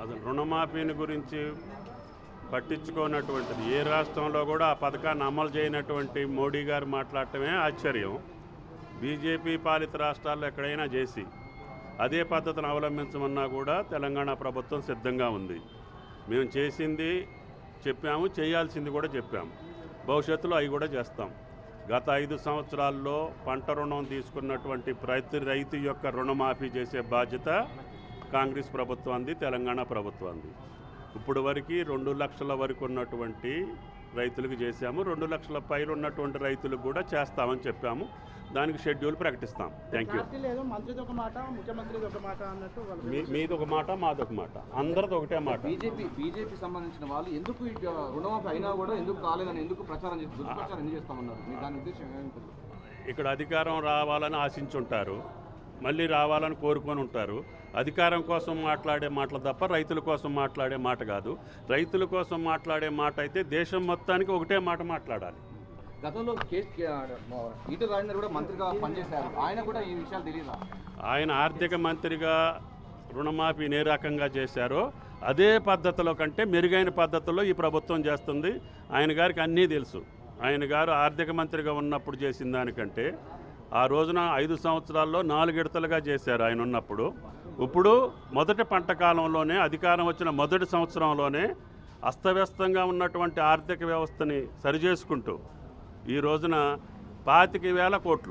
అసలు రుణమాఫీని గురించి పట్టించుకోనటువంటిది ఏ రాష్ట్రంలో కూడా ఆ పథకాన్ని అమలు చేయనటువంటి మోడీ గారు మాట్లాడటమే ఆశ్చర్యం బీజేపీ పాలిత రాష్ట్రాల్లో ఎక్కడైనా చేసి అదే పద్ధతిని అవలంబించమన్నా కూడా తెలంగాణ ప్రభుత్వం సిద్ధంగా ఉంది మేము చేసింది చెప్పాము చేయాల్సింది కూడా చెప్పాము భవిష్యత్తులో అవి కూడా చేస్తాం గత ఐదు సంవత్సరాల్లో పంట రుణం తీసుకున్నటువంటి ప్రతి రైతు యొక్క రుణమాఫీ చేసే బాధ్యత కాంగ్రెస్ ప్రభుత్వాన్ని తెలంగాణ ప్రభుత్వాన్ని ఇప్పుడు వరకు రెండు లక్షల వరకు ఉన్నటువంటి రైతులకు చేశాము రెండు లక్షల పైన ఉన్నటువంటి రైతులకు కూడా చేస్తామని చెప్పాము దానికి షెడ్యూల్ ప్రకటిస్తాం థ్యాంక్ యూ పార్టీలో ఏదో మంత్రిది ఒక మాట ముఖ్యమంత్రిది ఒక మాట అన్నట్టు వాళ్ళు మీ మీది ఒక మాట మాది ఒక మాట అందరిది ఒకటే మాట బీజేపీ బీజేపీ సంబంధించిన వాళ్ళు ఎందుకు ఈ రుణమాఫీ అయినా కూడా ఎందుకు కాలేదని ఎందుకు ప్రచారం చేస్తారు దుష్ప్రచారం ఎందుకు చేస్తామన్నారు మీ దాని ఉద్దేశం ఏమిటి ఇక్కడ అధికారం రావాలని ఆశించుంటారు మళ్ళీ రావాలని కోరుకొని ఉంటారు అధికారం కోసం మాట్లాడే మాటలు తప్ప రైతుల కోసం మాట్లాడే మాట కాదు రైతుల కోసం మాట్లాడే మాట అయితే దేశం మొత్తానికి ఒకటే మాట మాట్లాడాలి గతంలో కేస్ ఈటల రాజేందర్ కూడా మంత్రిగా పనిచేశారు ఆయన కూడా ఈ విషయాలు తెలియదా ఆయన ఆర్థిక మంత్రిగా రుణమాఫీ ఏ రకంగా చేశారో అదే పద్ధతిలో కంటే మెరుగైన పద్ధతిలో ఈ ప్రభుత్వం చేస్తుంది ఆయన గారికి అన్నీ తెలుసు ఆయన గారు ఆర్థిక మంత్రిగా ఉన్నప్పుడు చేసిన దానికంటే ఆ రోజున ఐదు సంవత్సరాల్లో నాలుగు విడతలుగా చేశారు ఆయన ఉన్నప్పుడు ఇప్పుడు మొదటి పంట కాలంలోనే అధికారం వచ్చిన మొదటి సంవత్సరంలోనే అస్తవ్యస్తంగా ఉన్నటువంటి ఆర్థిక వ్యవస్థని సరిచేసుకుంటూ ఈ రోజున పాతిక వేల కోట్లు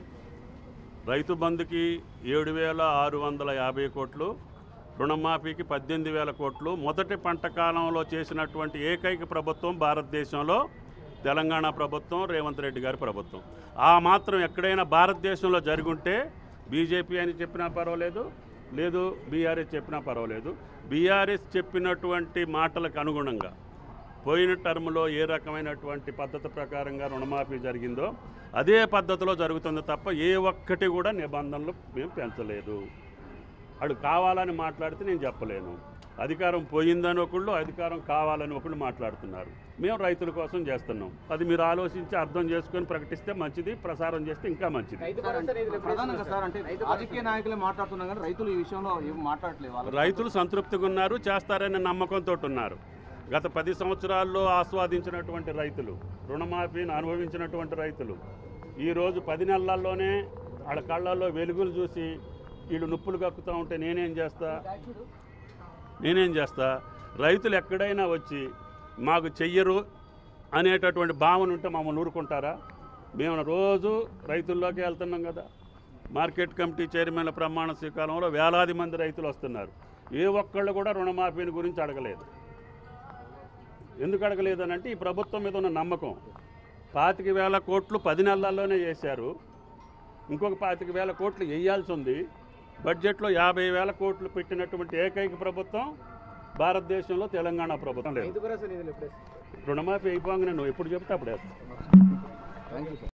రైతు బంధుకి ఏడు వేల ఆరు వందల యాభై కోట్లు రుణమాఫీకి పద్దెనిమిది వేల కోట్లు మొదటి పంట కాలంలో చేసినటువంటి ఏకైక ప్రభుత్వం భారతదేశంలో తెలంగాణ ప్రభుత్వం రేవంత్ రెడ్డి గారి ప్రభుత్వం ఆ మాత్రం ఎక్కడైనా భారతదేశంలో జరుగుంటే బీజేపీ అని చెప్పినా పర్వాలేదు లేదు బీఆర్ఎస్ చెప్పినా పర్వాలేదు బీఆర్ఎస్ చెప్పినటువంటి మాటలకు అనుగుణంగా పోయిన టర్మ్లో ఏ రకమైనటువంటి పద్ధతి ప్రకారంగా రుణమాఫీ జరిగిందో అదే పద్ధతిలో జరుగుతుంది తప్ప ఏ ఒక్కటి కూడా నిబంధనలు మేము పెంచలేదు అడు కావాలని మాట్లాడితే నేను చెప్పలేను అధికారం పోయిందని ఒకళ్ళు అధికారం కావాలని ఒకళ్ళు మాట్లాడుతున్నారు మేము రైతుల కోసం చేస్తున్నాం అది మీరు ఆలోచించి అర్థం చేసుకొని ప్రకటిస్తే మంచిది ప్రసారం చేస్తే ఇంకా మంచిది రైతు భరోసా నిధులు ఎప్పుడు ప్రధానంగా ఇస్తున్నారు సార్ అంటే రాజకీయ నాయకులే మాట్లాడుతున్నారు కానీ రైతులు ఈ విషయంలో ఏం మాట్లాడట్లేదు వాళ్ళు రైతులు సంతృప్తిగా ఉన్నారు చేస్తారనే నమ్మకంతో ఉన్నారు గత పది సంవత్సరాల్లో ఆస్వాదించినటువంటి రైతులు రుణమాఫీని అనుభవించినటువంటి రైతులు ఈరోజు పది నెలల్లోనే వాళ్ళ కళ్ళల్లో వెలుగులు చూసి వీళ్ళు నొప్పులు కక్కుతూ ఉంటే నేనేం చేస్తా నేనేం చేస్తా రైతులు ఎక్కడైనా వచ్చి మాకు చెయ్యరు అనేటటువంటి భావన ఉంటే మమ్మల్ని ఊరుకుంటారా మేము రోజు రైతుల్లోకి వెళ్తున్నాం కదా మార్కెట్ కమిటీ చైర్మన్ల ప్రమాణ స్వీకారంలో వేలాది మంది రైతులు వస్తున్నారు ఏ ఒక్కళ్ళు కూడా రుణమాఫీని గురించి అడగలేదు ఎందుకు అడగలేదు అని అంటే ఈ ప్రభుత్వం మీద ఉన్న నమ్మకం పాతిక వేల కోట్లు పది నెలల్లోనే చేశారు ఇంకొక పాతిక వేల కోట్లు వేయాల్సి ఉంది బడ్జెట్లో యాభై వేల కోట్లు పెట్టినటువంటి ఏకైక ప్రభుత్వం భారతదేశంలో తెలంగాణ ప్రభుత్వం లేదు రైతు భరోసా నిధులు ఎప్పుడు ఇస్తున్నారు రుణమాఫీ అయిపోగానే నువ్వు ఎప్పుడు చెప్తే అప్పుడు వేస్తా థ్యాంక్ యూ సార్